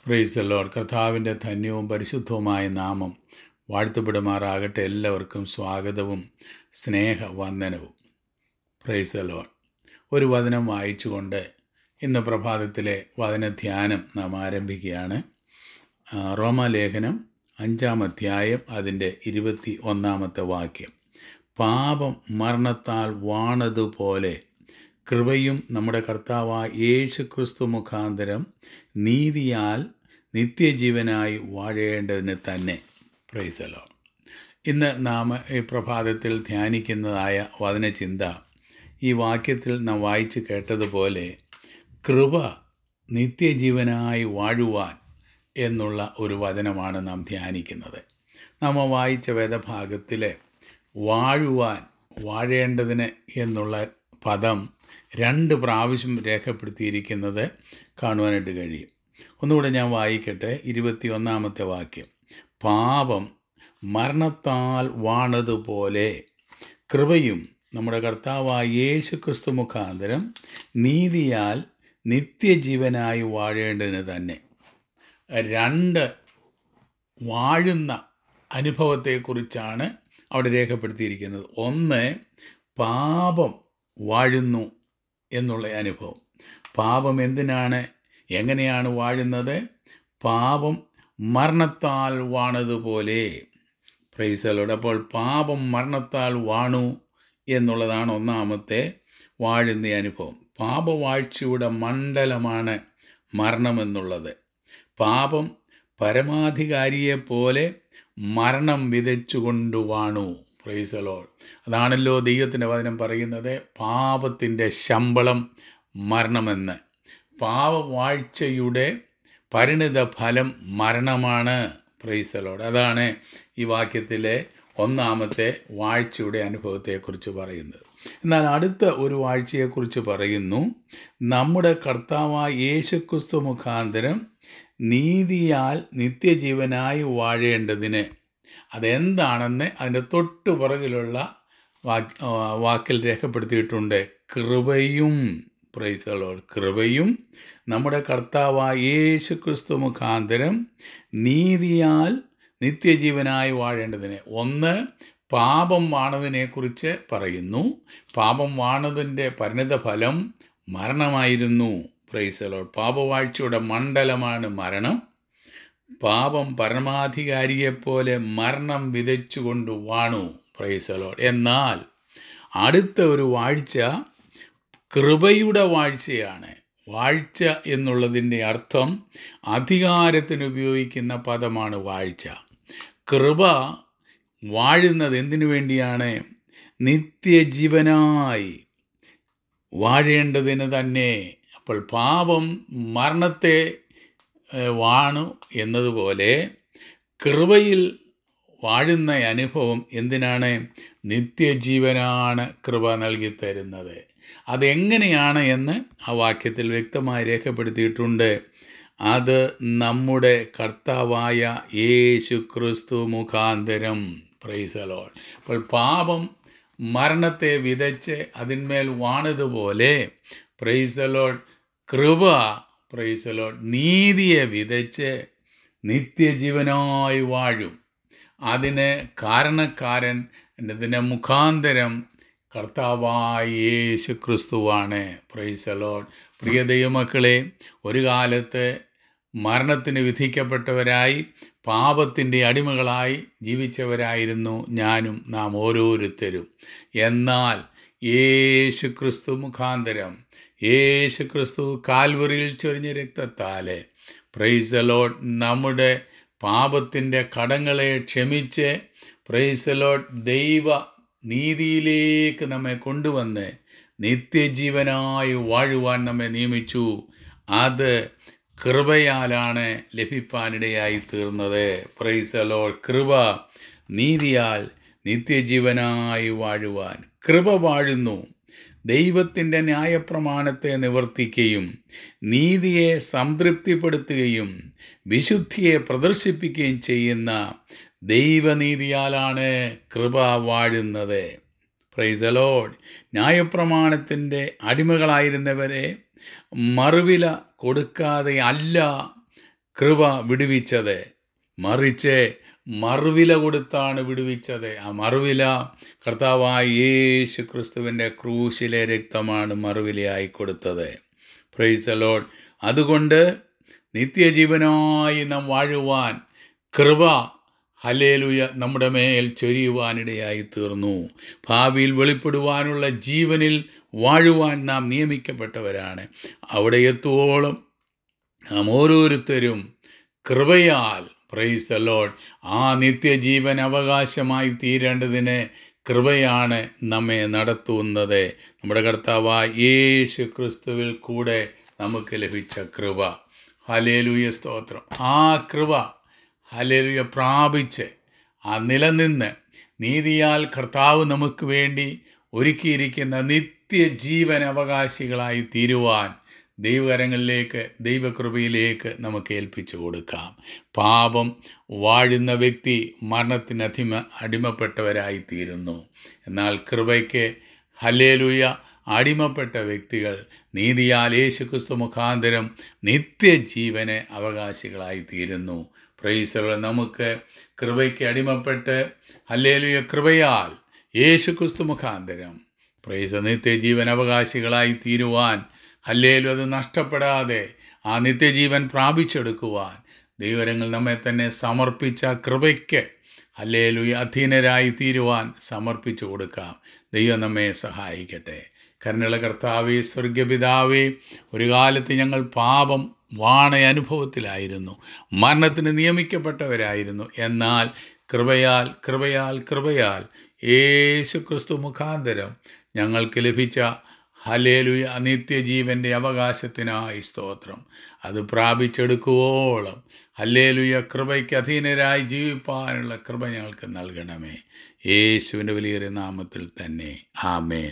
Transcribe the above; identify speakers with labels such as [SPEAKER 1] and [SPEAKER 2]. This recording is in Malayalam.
[SPEAKER 1] പ്രൈസ് ലോഡ് കർത്താവിൻ്റെ ധന്യവും പരിശുദ്ധവുമായ നാമം വാഴ്ത്തപ്പെടുമാറാകട്ടെ എല്ലാവർക്കും സ്വാഗതവും സ്നേഹവന്ദനവും പ്രൈസ് ലോഡ് ഒരു വചനം വായിച്ചുകൊണ്ട് ഇന്ന് പ്രഭാതത്തിലെ വചനധ്യാനം നാം ആരംഭിക്കുകയാണ് ആ, റോമാലേഖനം അഞ്ചാം അധ്യായം അതിൻ്റെ ഇരുപത്തി ഒന്നാമത്തെ വാക്യം പാപം മരണത്താൽ വാണതുപോലെ കൃപയും നമ്മുടെ കർത്താവായ യേശു ക്രിസ്തു മുഖാന്തരം നീതിയാൽ നിത്യജീവനായി വാഴേണ്ടതിന് തന്നെ പ്രൈസലോ ഇന്ന് നാം ഈ പ്രഭാതത്തിൽ ധ്യാനിക്കുന്നതായ വചനചിന്ത ഈ വാക്യത്തിൽ നാം വായിച്ചു കേട്ടതുപോലെ കൃപ നിത്യജീവനായി വാഴുവാൻ എന്നുള്ള ഒരു വചനമാണ് നാം ധ്യാനിക്കുന്നത് നാം വായിച്ച വേദഭാഗത്തിലെ വാഴുവാൻ വാഴേണ്ടതിന് എന്നുള്ള പദം രണ്ട് പ്രാവശ്യം രേഖപ്പെടുത്തിയിരിക്കുന്നത് കാണുവാനായിട്ട് കഴിയും ഒന്നുകൂടെ ഞാൻ വായിക്കട്ടെ ഇരുപത്തി ഒന്നാമത്തെ വാക്യം പാപം മരണത്താൽ വാണതുപോലെ കൃപയും നമ്മുടെ കർത്താവായ യേശു ക്രിസ്തു മുഖാന്തരം നീതിയാൽ നിത്യജീവനായി വാഴേണ്ടതിന് തന്നെ രണ്ട് വാഴുന്ന അനുഭവത്തെക്കുറിച്ചാണ് അവിടെ രേഖപ്പെടുത്തിയിരിക്കുന്നത് ഒന്ന് പാപം വാഴുന്നു എന്നുള്ള അനുഭവം പാപം എന്തിനാണ് എങ്ങനെയാണ് വാഴുന്നത് പാപം മരണത്താൽ വാണതുപോലെ പ്രൈസലോട് അപ്പോൾ പാപം മരണത്താൽ വാണു എന്നുള്ളതാണ് ഒന്നാമത്തെ വാഴുന്ന അനുഭവം പാപവാഴ്ചയുടെ മണ്ഡലമാണ് മരണമെന്നുള്ളത് പാപം പരമാധികാരിയെപ്പോലെ മരണം വിതച്ചുകൊണ്ട് വാണു പ്രൈസലോൾ അതാണല്ലോ ദൈവത്തിൻ്റെ വചനം പറയുന്നത് പാപത്തിൻ്റെ ശമ്പളം മരണമെന്ന് പാപവാഴ്ചയുടെ പരിണിത ഫലം മരണമാണ് പ്രൈസലോട് അതാണ് ഈ വാക്യത്തിലെ ഒന്നാമത്തെ വാഴ്ചയുടെ അനുഭവത്തെക്കുറിച്ച് പറയുന്നത് എന്നാൽ അടുത്ത ഒരു വാഴ്ചയെക്കുറിച്ച് പറയുന്നു നമ്മുടെ കർത്താവായ യേശുക്രിസ്തു മുഖാന്തരം നീതിയാൽ നിത്യജീവനായി വാഴേണ്ടതിന് അതെന്താണെന്ന് അതിൻ്റെ തൊട്ടു പുറകിലുള്ള വാക്ക് ആ, വാക്കിൽ രേഖപ്പെടുത്തിയിട്ടുണ്ട് കൃപയും പ്രൈസലോട് കൃപയും നമ്മുടെ കർത്താവായ യേശു ക്രിസ്തു മുഖാന്തരം നീതിയാൽ നിത്യജീവനായി വാഴേണ്ടതിന് ഒന്ന് പാപം വാണതിനെക്കുറിച്ച് പറയുന്നു പാപം വാണതിൻ്റെ പരിണിത ഫലം മരണമായിരുന്നു പ്രൈസലോട് പാപവാഴ്ചയുടെ മണ്ഡലമാണ് മരണം പാപം പരമാധികാരിയെപ്പോലെ മരണം വിതച്ചുകൊണ്ട് വാണു പ്രൈസലോട് എന്നാൽ അടുത്ത ഒരു വാഴ്ച കൃപയുടെ വാഴ്ചയാണ് വാഴ്ച എന്നുള്ളതിൻ്റെ അർത്ഥം അധികാരത്തിന് ഉപയോഗിക്കുന്ന പദമാണ് വാഴ്ച കൃപ വാഴുന്നത് എന്തിനു വേണ്ടിയാണ് നിത്യജീവനായി വാഴേണ്ടതിന് തന്നെ അപ്പോൾ പാപം മരണത്തെ ഏഹ്, വാണു എന്നതുപോലെ കൃപയിൽ വാഴുന്ന അനുഭവം എന്തിനാണ് നിത്യജീവനാണ് കൃപ നൽകി തരുന്നത് അതെങ്ങനെയാണ് എന്ന് ആ വാക്യത്തിൽ വ്യക്തമായി രേഖപ്പെടുത്തിയിട്ടുണ്ട് അത് നമ്മുടെ കർത്താവായ യേശു ക്രിസ്തു മുഖാന്തരം പ്രൈസലോൾ അപ്പോൾ പാപം മരണത്തെ വിതച്ച് അതിന്മേൽ വാണതുപോലെ പ്രൈസലോൾ കൃപ പ്രൈസലോൾ നീതിയെ വിതച്ച് നിത്യജീവനായി വാഴും അതിന് കാരണക്കാരൻ ഇതിൻ്റെ മുഖാന്തരം കർത്താവായ യേശു ക്രിസ്തുവാണ് പ്രൈസലോൾ പ്രിയ ദൈവമക്കളെ ഒരു കാലത്ത് മരണത്തിന് വിധിക്കപ്പെട്ടവരായി പാപത്തിൻ്റെ അടിമകളായി ജീവിച്ചവരായിരുന്നു ഞാനും നാം ഓരോരുത്തരും എന്നാൽ യേശു ക്രിസ്തു മുഖാന്തരം യേശു ക്രിസ്തു കാൽവറിയിൽ ചൊരിഞ്ഞ രക്തത്താലെ പ്രൈസലോട്ട് നമ്മുടെ പാപത്തിൻ്റെ കടങ്ങളെ ക്ഷമിച്ച് പ്രൈസലോട്ട് ദൈവ നീതിയിലേക്ക് നമ്മെ കൊണ്ടുവന്ന് നിത്യജീവനായി വാഴുവാൻ നമ്മെ നിയമിച്ചു അത് കൃപയാലാണ് ലഭിപ്പാനിടയായി തീർന്നത് പ്രൈസലോ കൃപ നീതിയാൽ നിത്യജീവനായി വാഴുവാൻ കൃപ വാഴുന്നു ദൈവത്തിൻ്റെ ന്യായപ്രമാണത്തെ നിവർത്തിക്കുകയും നീതിയെ സംതൃപ്തിപ്പെടുത്തുകയും വിശുദ്ധിയെ പ്രദർശിപ്പിക്കുകയും ചെയ്യുന്ന ദൈവനീതിയാലാണ് കൃപ വാഴുന്നത് പ്രൈസ് അലോഡ് ന്യായപ്രമാണത്തിൻ്റെ അടിമകളായിരുന്നവരെ മറുവില കൊടുക്കാതെ അല്ല കൃപ വിടുവിച്ചത് മറിച്ച് മറുവില കൊടുത്താണ് വിടുവിച്ചത് ആ മറുവില കർത്താവായ യേശു ക്രിസ്തുവിൻ്റെ ക്രൂശിലെ രക്തമാണ് മറുവിലയായി കൊടുത്തത് പ്രൈസ് ലോഡ് അതുകൊണ്ട് നിത്യജീവനായി നാം വാഴുവാൻ കൃപ ഹലേലുയ നമ്മുടെ മേൽ ചൊരിയുവാനിടയായി തീർന്നു ഭാവിയിൽ വെളിപ്പെടുവാനുള്ള ജീവനിൽ വാഴുവാൻ നാം നിയമിക്കപ്പെട്ടവരാണ് അവിടെ എത്തുവോളം നാം ഓരോരുത്തരും കൃപയാൽ പ്രൈസ് ദ ലോഡ് ആ നിത്യജീവൻ അവകാശമായി തീരേണ്ടതിന് കൃപയാണ് നമ്മെ നടത്തുന്നത് നമ്മുടെ കർത്താവായ യേശു ക്രിസ്തുവിൽ കൂടെ നമുക്ക് ലഭിച്ച കൃപ ഹലേലുയ സ്തോത്രം ആ കൃപ ഹലേലുയ പ്രാപിച്ച് ആ നിലനിന്ന് നീതിയാൽ കർത്താവ് നമുക്ക് വേണ്ടി ഒരുക്കിയിരിക്കുന്ന നിത്യജീവൻ അവകാശികളായി തീരുവാൻ ദൈവകരങ്ങളിലേക്ക് ദൈവകൃപയിലേക്ക് നമുക്ക് ഏൽപ്പിച്ചു കൊടുക്കാം പാപം വാഴുന്ന വ്യക്തി മരണത്തിന് അധിമ അടിമപ്പെട്ടവരായി തീരുന്നു എന്നാൽ കൃപയ്ക്ക് ഹലേലുയ അടിമപ്പെട്ട വ്യക്തികൾ നീതിയാൽ യേശുക്രിസ്തു മുഖാന്തരം നിത്യജീവന് അവകാശികളായി തീരുന്നു പ്രൈസകൾ നമുക്ക് കൃപയ്ക്ക് അടിമപ്പെട്ട് ഹല്ലേലുയ കൃപയാൽ യേശുക്രിസ്തു മുഖാന്തരം പ്രൈസ നിത്യജീവൻ അവകാശികളായി തീരുവാൻ ഹല്ലേലു അത് നഷ്ടപ്പെടാതെ ആ നിത്യജീവൻ പ്രാപിച്ചെടുക്കുവാൻ ദൈവരങ്ങൾ നമ്മെ തന്നെ സമർപ്പിച്ച കൃപയ്ക്ക് ഹല്ലേലു അധീനരായി തീരുവാൻ സമർപ്പിച്ചു കൊടുക്കാം ദൈവം നമ്മെ സഹായിക്കട്ടെ കരുണയുള്ള കർത്താവേ സ്വർഗപിതാവേ ഒരു കാലത്ത് ഞങ്ങൾ പാപം വാണ അനുഭവത്തിലായിരുന്നു മരണത്തിന് നിയമിക്കപ്പെട്ടവരായിരുന്നു എന്നാൽ കൃപയാൽ കൃപയാൽ കൃപയാൽ യേശു ക്രിസ്തു മുഖാന്തരം ഞങ്ങൾക്ക് ലഭിച്ച ഹലേലുയ നിത്യജീവൻ്റെ അവകാശത്തിനായി സ്തോത്രം അത് പ്രാപിച്ചെടുക്കുവോളം ഹല്ലേലുയ കൃപയ്ക്ക് അധീനരായി ജീവിപ്പാനുള്ള കൃപ ഞങ്ങൾക്ക് നൽകണമേ യേശുവിൻ്റെ വലിയൊരു നാമത്തിൽ തന്നെ ആമേൻ